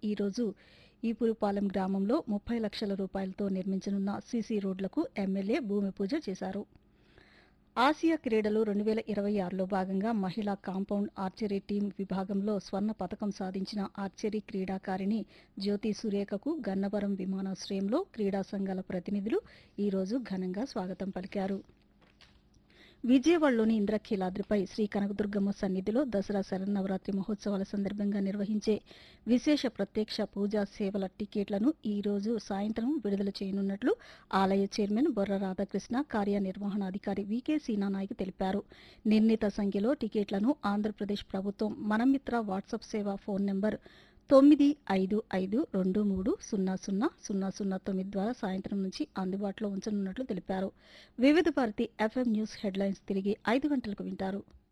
ఈరోజు ఈపురుపాలెం గ్రామంలో ముప్పై లక్షల రూపాయలతో నిర్మించనున్న సీసీ రోడ్లకు ఎమ్మెల్యే భూమి పూజ చేశారు ఆసియా క్రీడలు రెండు వేల ఇరవై ఆరులో భాగంగా మహిళా కాంపౌండ్ ఆర్చరీ టీం విభాగంలో స్వర్ణ పథకం సాధించిన ఆర్చరీ క్రీడాకారిణి జ్యోతి సురేఖకు గన్నవరం విమానాశ్రయంలో క్రీడా సంఘాల ప్రతినిధులు ఈరోజు ఘనంగా స్వాగతం పలికారు విజయవాడలోని ఇంద్రకీలాద్రిపై శ్రీ కనకదుర్గమ్మ సన్నిధిలో దసరా శరన్నవరాత్రి మహోత్సవాల సందర్భంగా నిర్వహించే విశేష ప్రత్యక్ష పూజా సేవల టికెట్లను ఈ రోజు సాయంత్రం విడుదల చేయనున్నట్లు ఆలయ చైర్మన్ బొర్ర రాధాకృష్ణ కార్యనిర్వహణాధికారి వికే సీనానాయక్ తెలిపారు నిర్ణీత సంఖ్యలో టికెట్లను ఆంధ్రప్రదేశ్ ప్రభుత్వం మనమిత్ర వాట్సాప్ సేవ ఫోన్ నెంబర్ తొమ్మిది ఐదు ఐదు రెండు మూడు సున్నా సున్నా సున్నా సున్నా తొమ్మిది ద్వారా సాయంత్రం నుంచి అందుబాటులో ఉంచనున్నట్లు తెలిపారు వివిధ భారతి ఎఫ్ఎం న్యూస్ హెడ్లైన్స్ తిరిగి ఐదు గంటలకు వింటారు